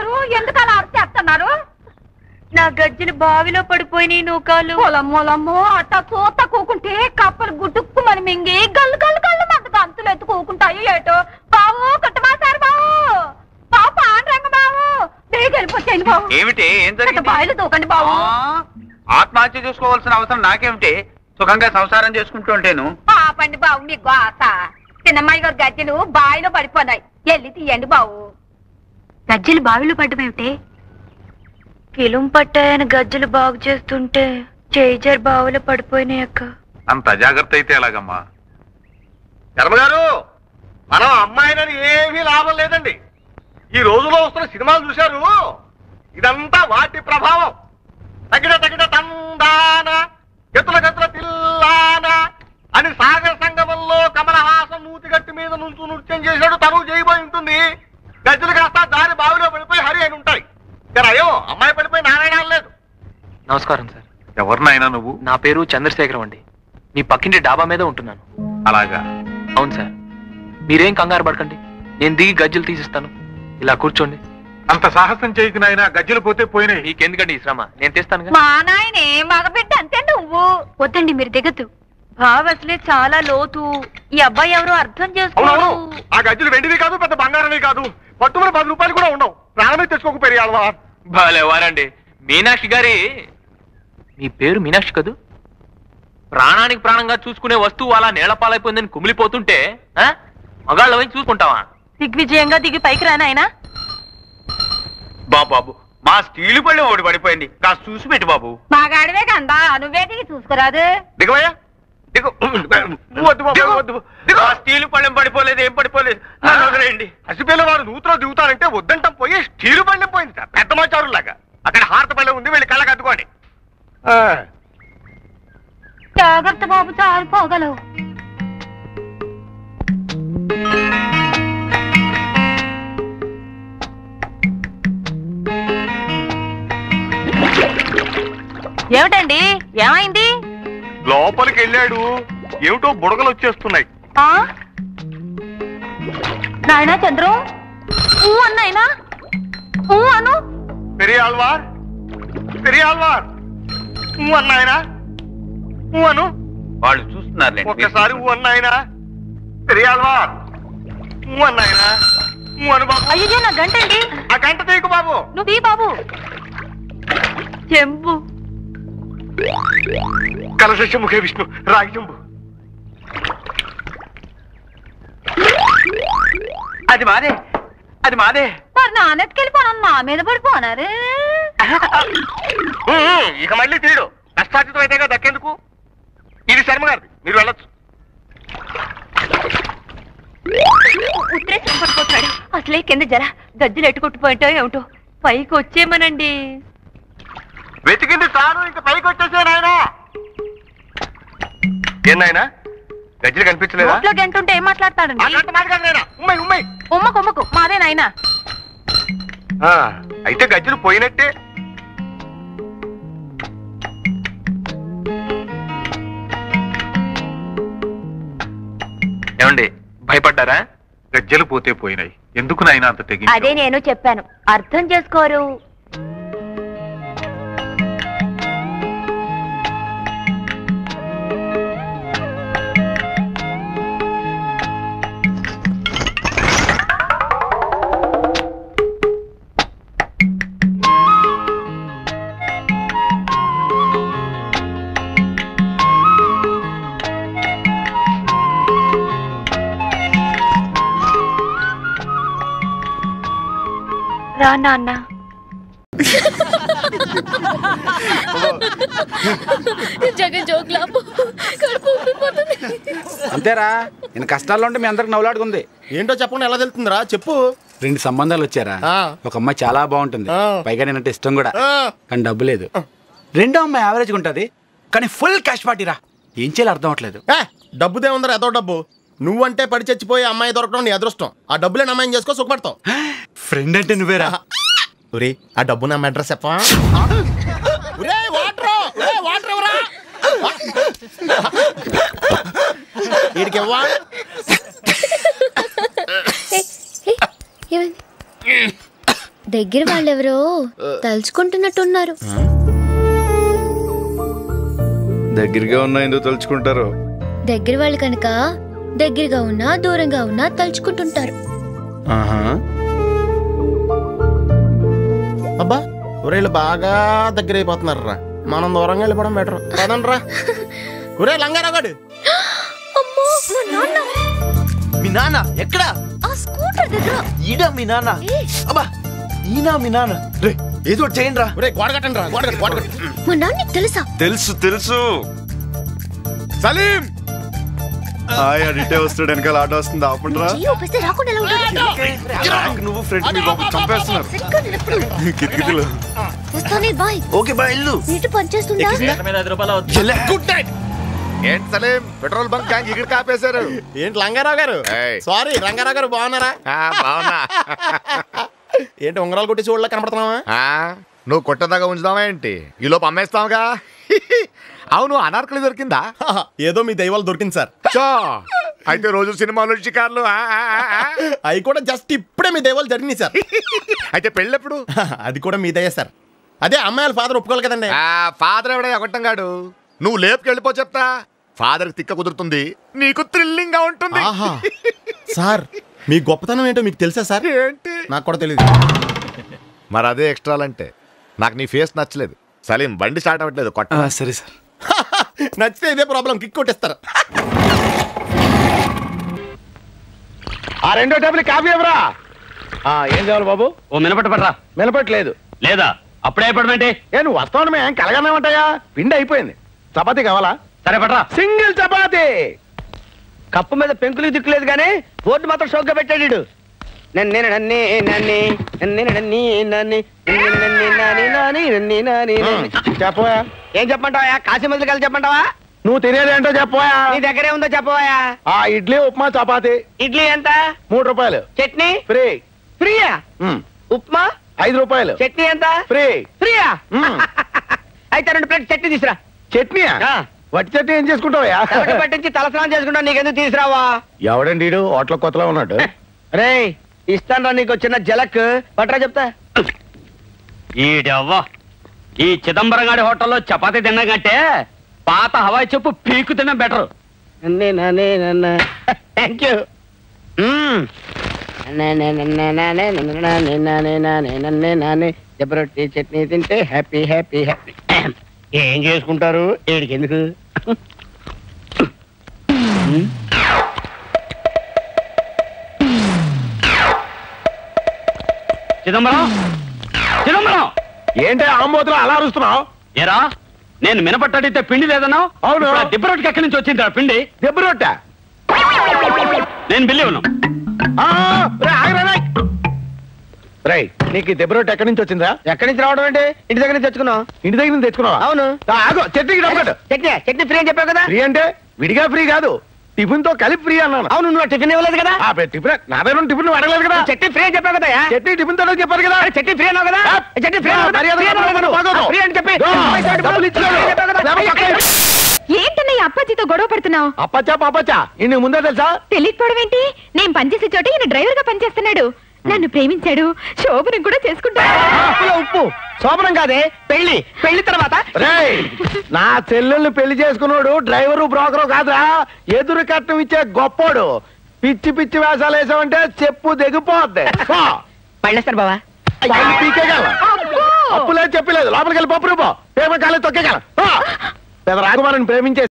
ఎవరు ఎందుకు అలా అరిచేస్తున్నారు నా గజ్జలు బావిలో పడిపోయినాయి నూకాలు పొలమ్మోలమ్మో అట్ట చూత కూకుంటే కప్పలు గుట్టుక్కు మరి మింగి గల్లు గల్లు గల్లు మంట గంతులు ఎత్తుకోకుంటాయి ఏటో బావు కుట్టమాసారు బావు బావు పాండ్రంగ బావు బేగ వెళ్ళిపోతాయండి బావు ఏమిటి ఏం అట్ట జరిగింది బాయిలు దూకండి బావు ఆ, ఆత్మహత్య చేసుకోవాల్సిన అవసరం నాకేమిటి సుఖంగా సంసారం చేసుకుంటుంటేను పాపండి బావు మీ గోస చిన్నమ్మాయి గారు గజ్జలు బావిలో పడిపోయినాయి వెళ్ళి తీయండి బావు గజ్జలు బావిలో పడ్డమేమిటే కిలుం పట్టాయని గజ్జలు బాగు చేస్తుంటే చేజర్ బావిలో పడిపోయినాయి అక్క అంత అజాగ్రత్త అయితే ఎలాగమ్మా శర్మగారు మనం అమ్మాయినని ఏమీ లాభం లేదండి ఈ రోజులో వస్తున్న సినిమాలు చూశారు ఇదంతా వాటి ప్రభావం తగిన తగిన తందాన ఎత్తుల గతుల తిల్లాన అని సాగర సంగమంలో కమలహాసం నూతిగట్టి మీద నుంచు నృత్యం చేసినట్టు తను చేయబోయి ఉంటుంది గజ్జలు కాస్త దారి బావిలో పడిపోయి హరి అని ఉంటాయి కానీ అయ్యో అమ్మాయి పడిపోయి నారాయణ లేదు నమస్కారం సార్ ఎవరినైనా నువ్వు నా పేరు చంద్రశేఖరం అండి మీ పక్కింటి డాబా మీద ఉంటున్నాను అలాగా అవును సార్ మీరేం కంగారు పడకండి నేను దిగి గజ్జలు తీసిస్తాను ఇలా కూర్చోండి అంత సాహసం చేయకు నాయనా గజ్జలు పోతే పోయినాయి మీకెందుకండి ఈ శ్రమ నేను తెస్తానుగా మా నాయనే మగబిడ్డ అంతే నువ్వు వద్దండి మీరు దిగద్దు బావి అసలే చాలా లోతు ఈ అబ్బాయి ఎవరో అర్థం అవునవును చేసుకోరు ఆ గజ్జలు వెండివి కాదు పెద్ద బంగారమే కాదు పట్టుమని పది రూపాయలు కూడా ఉండవు ప్రాణమే తెచ్చుకోకపోయారు భలే వారండి మీనాక్షి గారి మీ పేరు మీనాక్షి కదూ ప్రాణానికి ప్రాణంగా చూసుకునే వస్తువు అలా నేలపాలైపోయిందని కుమిలిపోతుంటే ఆ? మగాళ్ళ వైపు చూసుకుంటావా దిగ్విజయంగా దిగి పైకి రానాయనా బాబు బాబు మా స్టీలు పళ్ళెం ఒకటి పడిపోయింది కాస్త చూసి పెట్టు బాబు మగాడివే కందా నువ్వేటికి చూసుకురాదు దిగవయ్యా దిగు వద్దు బాబు, దిగు. వద్దు దిగు. ఆ స్టీలు పళ్ళెం పడిపోలేదు ఏం పడిపోలేదు నన్ను వదిలేయండి హసిపిల్ల వారు నూతులో దిగుతారంటే వద్దంటాం పోయి స్టీలు బండి పోయింది సార్ పెద్ద మాచారులాగా అక్కడ హారత బండి ఉంది వెళ్ళి కళ్ళకి అద్దుకోండి జాగ్రత్త బాబు చాలు పోగలవు ఏమిటండి ఏమైంది లోపలికి వెళ్ళాడు ఏమిటో బుడగలు వచ్చేస్తున్నాయి ఆ నాయనా చంద్రం ఊ అన్నాయినా ఊ అను పెరియాల్వార్ పెరియాల్వార్ ఊ అన్నాయనా ఊ అను వాళ్ళు చూస్తున్నారులేండి ఒక్కసారి ఊ అన్నాయనా పెరియాల్వార్ ఊ అన్నాయనా ఊ అను బాబు అయ్యో నా గంటండి ఆ గంట తీయకు బాబు నువ్వు తీ బాబు చెంబు కలశ ముఖే విష్ణు రాగి చెంబు అది మాదే అది మాదే మరి నానెత్తుకెళ్ళిపోను నా మీద పడిపోనారు ఉమ్, ఉమ్, ఇక మళ్ళీ తీయడు కష్టార్జితం అయితేగా దక్కేందుకు ఇది శర్మ గారిది మీరు వెళ్ళొచ్చు ఉత్తరేసం పడిపోతున్నాడు అసలే కింద జర గజ్జలు ఎట్టుకొట్టుపోయింటో ఏమిటో పైకి వచ్చేమనండి వెతికింది చాలు ఇంక పైకి వచ్చేసే నాయనా ఏం నాయనా గజ్జలు కనిపించలేదా నోట్లో గంట ఉంటే ఏం ఆ మాట్లాడతాడండి గంట మాట్లాడు నాయనా ఉమ్మై ఉమ్మై ఉమ్మ కొమ్మకు మాదే నాయనా ఆ, అయితే గజ్జలు పోయినట్టే ఏమండి భయపడ్డారా గజ్జలు పోతే పోయినాయి ఎందుకు నాయనా అంత తెగి అదే నేను చెప్పాను అర్థం చేసుకోరు రా నాన్న జగన్ జోక్లాపు కడుపు ఉబ్బిపోతుంది అంతేరా నేను కష్టాల్లో ఉంటే మీ అందరికి నవ్వులాడుకుంది ఏంటో చెప్పకుండా ఎలా తెలుతుందిరా చెప్పు రెండు సంబంధాలు వచ్చారా ఆ. ఒక అమ్మాయి చాలా బాగుంటుంది ఆ. పైగా నేనంటే ఇష్టం కూడా ఆ. కానీ డబ్బు లేదు రెండో అమ్మాయి యావరేజ్గా ఉంటుంది కానీ ఫుల్ క్యాష్ పార్టీరా ఏం చేయాలి అర్థం అవట్లేదు ఏ, డబ్బుదే ఉందరా ఏదో డబ్బు నువ్వంటే పడి చచ్చిపోయి అమ్మాయి దొరకడం నీ అదృష్టం ఆ డబ్బులే అమ్మాయిని చేసుకో సుఖపడతావు ఫ్రెండ్ అంటే నువ్వేరా ఒరే ఆ డబ్బు నా అడ్రస్ చెప్పవా ఒరే వాటర్ ఒరే వాటర్ ఎవరా వీడికి ఇవ్వా దగ్గర వాళ్ళెవరో తలుచుకుంటున్నట్టున్నారు దగ్గరగా ఉన్నా ఎందుకు తలుచుకుంటారు దగ్గర వాళ్ళు కనుక దగ్గరగా ఉన్నా దూరంగా ఉన్నా తలుచుకుంటుంటారు ఆహా అబ్బా ఒరేళ్ళు బాగా దగ్గర అయిపోతున్నారు రా మనం దూరంగా వెళ్ళిపోవడం బెటర్ కదండి రా ఒరే లంగారాగాడు అమ్మో మా నాన్న మీ నాన్న ఎక్కడా ఆ స్కూటర్ దగ్గర ఈడా మీ నాన్న ఏ, అబ్బా ఈనా మీ నాన్న రే ఏదో ఒకటి చేయండి రా ఒరే గోడ కట్టండి రా గోడ కట్టు గోడ కట్టు మా నాన్న నీకు తెలుసా తెలుసు తెలుసు సలీం హాయ్ అడిటే వస్తాడు వెనకాల ఆట వస్తుంది ఆపండిరా చెయ్యి ఊపిస్తే రాకుండా ఎలా ఉంటాడు క్రాక్ నువ్వు ఫ్రెండ్ మీ బాబు చంపేస్తున్నారు సరిగ్గా నిలబడు. కిటికీలు వస్తానే బాయ్ ఓకే బా ఇల్లు నీటి పనిచేస్తుందా గుడ్ నైట్ ఏంటి సలీం పెట్రోల్ బంక్ ట్యాంక్ ఇక్కడ కాపేశారు ఏంటి లంగారావు గారు ఏయ్. సారీ రంగారావు గారు బాగున్నారా ఆ, బావున్నా ఏంటి ఉంగరాలు కొట్టి చూడలే కనపడుతున్నావా ఆ, నువ్వు కొట్టదాగా ఉంచుదావా ఏంటి ఈ లోపు అమ్మేస్తావుగా అవును అనార్కలి దొరికిందా హాహా, ఏదో మీ దైవాలు దొరికింది సార్ చో అయితే రోజు సినిమాలు షికార్లు ఆ, ఆ, ఆ, ఆ. అవి కూడా జస్ట్ ఇప్పుడే మీ దైవాలు జరిగినాయి సార్ అయితే పెళ్ళెప్పుడు హాహా, అది కూడా మీ దయ సార్ అదే అమ్మాయిల ఫాదర్ ఒప్పుకోవాలి కదండి ఆ ఫాదర్ ఎవడే ఒకటంగాడు నువ్వు లేపుకి వెళ్ళిపో చెప్తా ఫాదర్ తిక్క కుదురుతుంది నీకు థ్రిల్లింగ్ గా ఉంటుంది ఆహా సార్ మీ గొప్పతనం ఏంటో మీకు తెలుసా సార్ ఏంటి నాకు కూడా తెలియదు మరి అదే ఎక్స్ట్రాలంటే నాకు నీ ఫేస్ నచ్చలేదు సలీం బండి స్టార్ట్ అవ్వట్లేదు కొట్ట సరే సార్ నచ్చితే ఇదే ప్రాబ్లం కిక్ కొట్టేస్తారు ఆ రెండో టేబుల్ కాఫీ ఎవరా ఏం కావాలి బాబు ఓ మినపట్టు పడరా మినపట్లేదు లేదా అప్పుడే పడమంటే ఏ నువ్వు వస్తావు మేము కలగానే ఉంటాయా పిండి అయిపోయింది చపాతీ కావాలా సరే పడరా సింగిల్ చపాతీ కప్పు మీద పెంకులు దిక్కులేదు కానీ బోర్డు మాత్రం షోక్గా పెట్టాడు ఈడు. నన్నే నన్నే నన్నే నన్నే నన్నే నన్నే నన్నే నన్నే నాని నాని నన్నే నాని నన్నే. చెప్పవా ఏం చెప్పమంటావా కాశీ మందులు కలిసి చెప్పమంటావా నువ్వు తినేదేంటో చెప్పవా నీ దగ్గరే ఉందో చెప్పవా ఆ ఇడ్లీ ఉప్మా చపాతీ ఇడ్లీ ఎంత మూడు రూపాయలు చట్నీ ఫ్రీ ఫ్రీయా మ్. ఉప్మా ఐదు రూపాయలు చట్నీ ఎంత ఫ్రీ ఫ్రీయా మ్. అయితే రెండు ప్లేట్ చట్నీ తీసురా చట్నీయా ఆ. వట్టి చట్నీ ఏం చేసుకుంటావా తలకి పట్టించి తలస్నానం చేసుకుంటా నీకెందుకు తీసురావా ఎవడండి ఈడు హోటల్ కొత్తలో ఉన్నాడు రే ఇస్తాను నీకు చిన్న జలక్ పట్రా చెప్తా ఈడవ్వ ఈ చిదంబరం గారి హోటల్లో చపాతీ తిన్నా కంటే పాత హవాయి చెప్పు పీకు తినడం బెటర్ థ్యాంక్ యూ జబరొట్టి చట్నీ తింటే హ్యాపీ హ్యాపీ హ్యాపీ ఏం చేసుకుంటారు ఏడికి ఎందుకు చిదంబరం చిదంబరం ఏంటి ఆంబోతులు అలా అరుస్తున్నావు ఏరా నేను మినపట్టడితే పిండి లేదన్నావు అవును. ఇప్పుడు ఆ దిబ్బ రొట్టెకి ఎక్కడి నుంచి వచ్చింది ఆ పిండి దెబ్బ రొట్టె నేను బిల్లి ఉన్నాను రై నీకు ఈ దెబ్బ రొట్టె ఎక్కడి నుంచి వచ్చిందా ఎక్కడి నుంచి రావడం అంటే ఇంటి దగ్గర నుంచి తెచ్చుకున్నావు ఇంటి దగ్గర నుంచి తెచ్చుకున్నావా అవును ఆ, ఆగు చట్నీకి డబ్బు కట్టు. చట్నీ చట్నీ ఫ్రీ అని చెప్పావు కదా ఫ్రీ అంటే విడిగా ఫ్రీ కాదు టిఫిన్ తో కలిపి ఫ్రీ అన్నాను అవును నువ్వు టిఫిన్ ఇవ్వలేదు కదా ఆ, పె- టిఫిన్ నా దగ్గర టిఫిన్ నువ్వు అడగలేదు కదా చట్నీ ఫ్రీ అని చెప్పావు కదా చట్నీ టిఫిన్ తో చెప్పారు కదా చట్నీ ఫ్రీ అన్నావు కదా ఆ, చట్నీ ఫ్రీ ఆ, అన్నావు కదా? మర్యాద ఫ్రీ అన్నావు కదా? బాగోదు. ఫ్రీ అని చెప్పి దో, డబ్బులు ఇచ్చాడు. ఫ్రీ చెప్పావు కదా? లేకపోతే పక్కన పెట్టు. ఏంటన్నయ్య అప్పాజీతో గొడవ పడుతున్నావు అప్పచ్చా పాపచ్చా ఇన్ని ముందే తెలుసా తెలియకపోవడం ఏంటి నేను పనిచేసే చోట ఈయన డ్రైవర్ గా పనిచేస్తున్నాడు నన్ను ప్రేమించాడు శోభనం కూడా చేసుకుంటాడు ఉప్పులో ఉప్పు శోభనం కాదే పెళ్లి పెళ్లి తర్వాత రేయ్ నా చెల్లెల్ని పెళ్లి చేసుకున్నాడు డ్రైవరు బ్రోకరు కాదురా ఎదురు కట్నం ఇచ్చే గొప్పోడు పిచ్చి పిచ్చి వేషాలు వేసావంటే చెప్పు దిగిపోద్ది పో. పళ్ళేస్తారు బావా పళ్ళు పీకేయగల అప్పులేదు చెప్పలేదు లోపలికి వెళ్ళి పప్పు రూపో పేమ కాలేదు తొక్కేగల పెద్ద రాకుమారిని ప్రేమించే